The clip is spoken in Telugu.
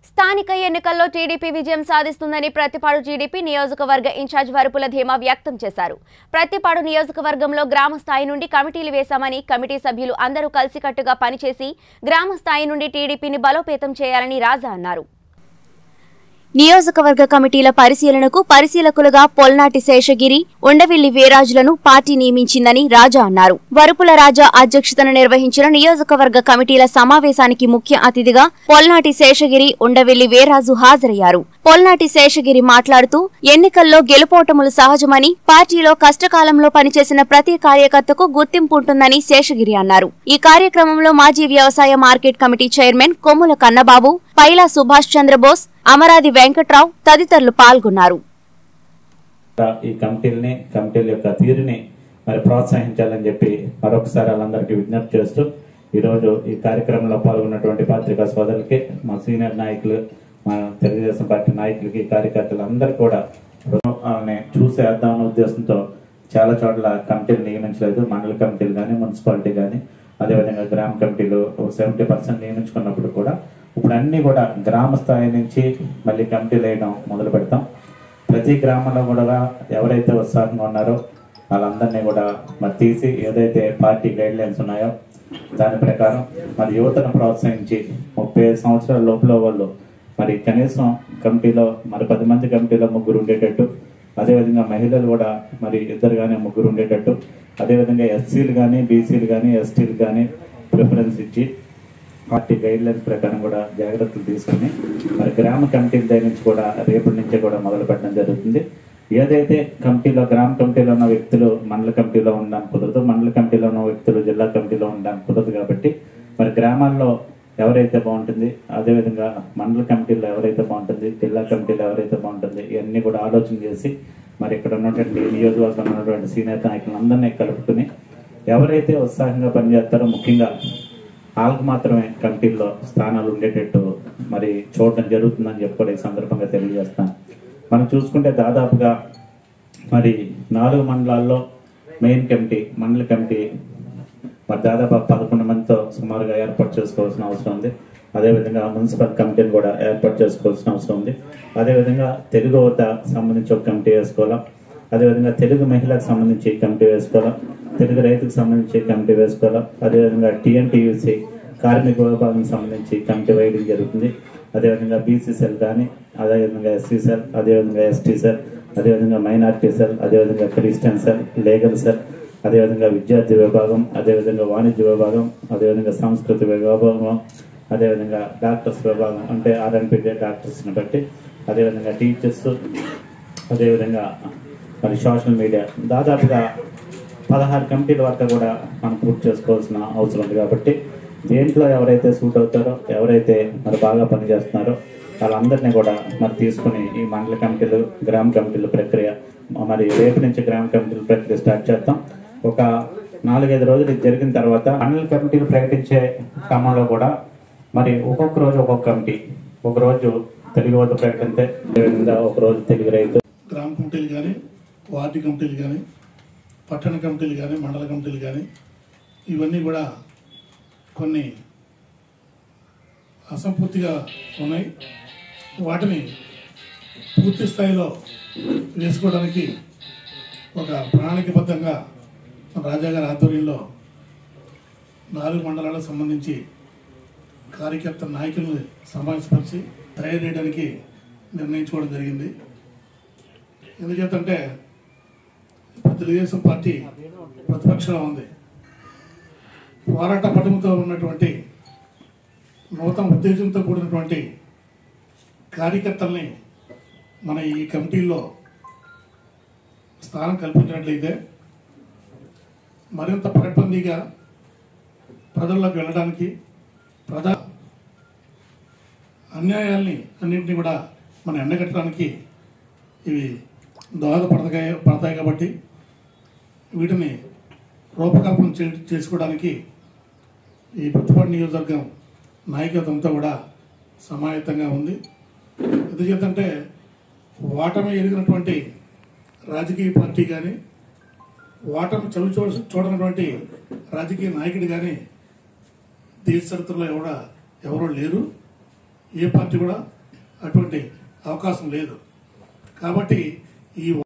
స్థానిక ఎన్నికల్లో టీడీపీ విజయం సాధిస్తుందని ప్రతిపాడు టీడీపీ నియోజకవర్గ ఇన్ఛార్జ్ వరుపుల ధీమా వ్యక్తం చేశారు ప్రతిపాడు నియోజకవర్గంలో గ్రామ స్థాయి నుండి కమిటీలు వేశామని కమిటీ సభ్యులు అందరూ కలిసికట్టుగా పనిచేసి గ్రామ స్థాయి నుండి టీడీపీని బలోపేతం చేయాలని రాజా అన్నారు నియోజకవర్గ కమిటీల పరిశీలనకు పరిశీలకులుగా పొల్నాటి శేషగిరి ఉండవిల్లి వీరాజులను పార్టీ నియమించిందని రాజా అన్నారు వరుపుల రాజా అధ్యక్షతన నిర్వహించిన నియోజకవర్గ కమిటీల సమావేశానికి ముఖ్య అతిథిగా పొల్నాటి శేషగిరి ఉండవిల్లి వీరాజు హాజరయ్యారు పొల్నాటి శేషగిరి మాట్లాడుతూ ఎన్నికల్లో గెలుపోటములు సహజమని పార్టీలో కష్టకాలంలో పనిచేసిన ప్రతి కార్యకర్తకు గుర్తింపు ఉంటుందని శేషగిరి అన్నారు ఈ కార్యక్రమంలో మాజీ వ్యవసాయ మార్కెట్ కమిటీ చైర్మన్ కొమ్ముల కన్నబాబు పైలా సుభాష్ చంద్రబోస్ అమరాది వెంకట్రావు తదితరులు పాల్గొన్నారు ఈ కమిటీలని కమిటీల యొక్క తీరుని మరి ప్రోత్సహించాలని చెప్పి మరొకసారి వాళ్ళందరికీ విజ్ఞప్తి చేస్తూ ఈరోజు ఈ కార్యక్రమంలో పాల్గొన్నటువంటి పత్రికా సోదరులకి మా సీనియర్ నాయకులు మా తెలుగుదేశం పార్టీ నాయకులకి కార్యకర్తలందరూ కూడా వాళ్ళని చూసేద్దామనే ఉద్దేశంతో చాలా చోట్ల కమిటీలు నియమించలేదు మండల కమిటీలు కానీ మున్సిపాలిటీ కానీ అదేవిధంగా గ్రామ కమిటీలు సెవెంటీ పర్సెంట్ నియమించుకున్నప్పుడు కూడా ఇప్పుడు అన్ని కూడా గ్రామ స్థాయి నుంచి మళ్ళీ కమిటీలు వేయడం మొదలు పెడతాం ప్రతి గ్రామంలో కూడా ఎవరైతే ఉత్సాహంగా ఉన్నారో వాళ్ళందరినీ కూడా మరి తీసి ఏదైతే పార్టీ గైడ్ లైన్స్ ఉన్నాయో దాని ప్రకారం మరి యువతను ప్రోత్సహించి ముప్పై ఐదు సంవత్సరాల లోపల వాళ్ళు మరి కనీసం కమిటీలో మరి పది మంది కమిటీలో ముగ్గురు ఉండేటట్టు అదేవిధంగా మహిళలు కూడా మరి ఇద్దరు కానీ ముగ్గురు ఉండేటట్టు అదేవిధంగా ఎస్సీలు కానీ బీసీలు కానీ ఎస్టీలు కానీ ప్రిఫరెన్స్ ఇచ్చి పార్టీ గైడ్ లైన్స్ ప్రకారం కూడా జాగ్రత్తలు తీసుకుని మరి గ్రామ కమిటీల దగ్గర నుంచి కూడా రేపటి నుంచి కూడా మొదలు పెట్టడం జరుగుతుంది ఏదైతే కమిటీలో గ్రామ కమిటీలో ఉన్న వ్యక్తులు మండల కమిటీలో ఉండడానికి కుదరదు మండల కమిటీలో ఉన్న వ్యక్తులు జిల్లా కమిటీలో ఉండడానికి కుదరదు కాబట్టి మరి గ్రామాల్లో ఎవరైతే బాగుంటుంది అదేవిధంగా మండల కమిటీలో ఎవరైతే బాగుంటుంది జిల్లా కమిటీలో ఎవరైతే బాగుంటుంది ఇవన్నీ కూడా ఆలోచన చేసి మరి ఇక్కడ ఉన్నటువంటి నియోజకవర్గంలో ఉన్నటువంటి సీనియర్ నాయకులందరినీ కలుపుకుని ఎవరైతే ఉత్సాహంగా పనిచేస్తారో ముఖ్యంగా వాళ్ళకు మాత్రమే కమిటీల్లో స్థానాలు ఉండేటట్టు మరి చూడడం జరుగుతుందని చెప్పి కూడా ఈ సందర్భంగా తెలియజేస్తాను మనం చూసుకుంటే దాదాపుగా మరి నాలుగు మండలాల్లో మెయిన్ కమిటీ మండల కమిటీ మరి దాదాపు పదకొండు మందితో సుమారుగా ఏర్పాటు చేసుకోవాల్సిన అవసరం ఉంది అదేవిధంగా మున్సిపల్ కమిటీని కూడా ఏర్పాటు చేసుకోవాల్సిన అవసరం ఉంది అదేవిధంగా తెలుగు యువత సంబంధించి ఒక కమిటీ వేసుకోవాలా అదేవిధంగా తెలుగు మహిళకు సంబంధించి కమిటీ వేసుకోవాలా తెలుగు రైతుకు సంబంధించి కమిటీ వేసుకోవాలా అదేవిధంగా టీఎన్టీయూసీ కార్మిక విభాగానికి సంబంధించి కమిటీ వేయడం జరుగుతుంది అదేవిధంగా బీసీ సెల్ కానీ అదేవిధంగా ఎస్సీ సెల్ అదేవిధంగా ఎస్టీ సెల్ అదేవిధంగా మైనార్టీ సెల్ అదేవిధంగా క్రిస్టియన్ సెల్ లీగల్ సెల్ అదేవిధంగా విద్యార్థి విభాగం అదేవిధంగా వాణిజ్య విభాగం అదేవిధంగా సంస్కృతి విభాగం అదేవిధంగా డాక్టర్స్ విభాగం అంటే ఆర్ఎన్పి డాక్టర్స్ని బట్టి అదేవిధంగా టీచర్స్ అదేవిధంగా మరి సోషల్ మీడియా దాదాపుగా పదహారు కమిటీల వరకు కూడా మనం పూర్తి చేసుకోవాల్సిన అవసరం ఉంది కాబట్టి దేంట్లో ఎవరైతే సూట్ అవుతారో ఎవరైతే మరి బాగా పనిచేస్తున్నారో వాళ్ళందరినీ కూడా మరి తీసుకుని ఈ మండల కమిటీలు గ్రామ కమిటీల ప్రక్రియ మరి రేపు నుంచి గ్రామ కమిటీల ప్రక్రియ స్టార్ట్ చేస్తాం ఒక నాలుగైదు రోజులు ఇది జరిగిన తర్వాత మండల కమిటీలు ప్రకటించే క్రమంలో కూడా మరి ఒక్కొక్క రోజు ఒక్కొక్క కమిటీ ఒక రోజు తెలుగు వద్ద ప్రకటిస్తే అదేవిధంగా ఒక రోజు తెలుగు రైతు గ్రామ కమిటీలు కానీ వార్డు కమిటీలు కానీ పట్టణ కమిటీలు కానీ మండల కమిటీలు కానీ ఇవన్నీ కూడా కొన్ని అసంపూర్తిగా ఉన్నాయి వాటిని పూర్తి స్థాయిలో వేసుకోవడానికి ఒక ప్రణాళికబద్ధంగా రాజా గారి ఆధ్వర్యంలో నాలుగు మండలాలకు సంబంధించి కార్యకర్త నాయకులను సమావేశపరిచి తయారు చేయడానికి నిర్ణయించుకోవడం జరిగింది ఎందుచేతంటే ఇప్పుడు తెలుగుదేశం పార్టీ ప్రతిపక్షంలో ఉంది పోరాట పటముతో ఉన్నటువంటి నూతన ఉద్దేశంతో కూడినటువంటి కార్యకర్తల్ని మన ఈ కమిటీల్లో స్థానం కల్పించినట్లయితే మరింత పకడ్బందీగా ప్రజల్లోకి వెళ్ళడానికి ప్రజా అన్యాయాల్ని అన్నింటినీ కూడా మనం ఎండగట్టడానికి ఇవి దోహదపడతాయి పడతాయి కాబట్టి వీటిని రూపకల్పన చే చేసుకోవడానికి ఈ ప్రతిపాడు నియోజకవర్గం నాయకత్వంతో కూడా సమాయత్తంగా ఉంది ఎందుచేతంటే ఓటమి ఎరిగినటువంటి రాజకీయ పార్టీ కానీ ఓటమి చవి చూ చూడనటువంటి రాజకీయ నాయకుడు కానీ దేశ చరిత్రలో ఎవడ ఎవరూ లేరు ఏ పార్టీ కూడా అటువంటి అవకాశం లేదు కాబట్టి ఈ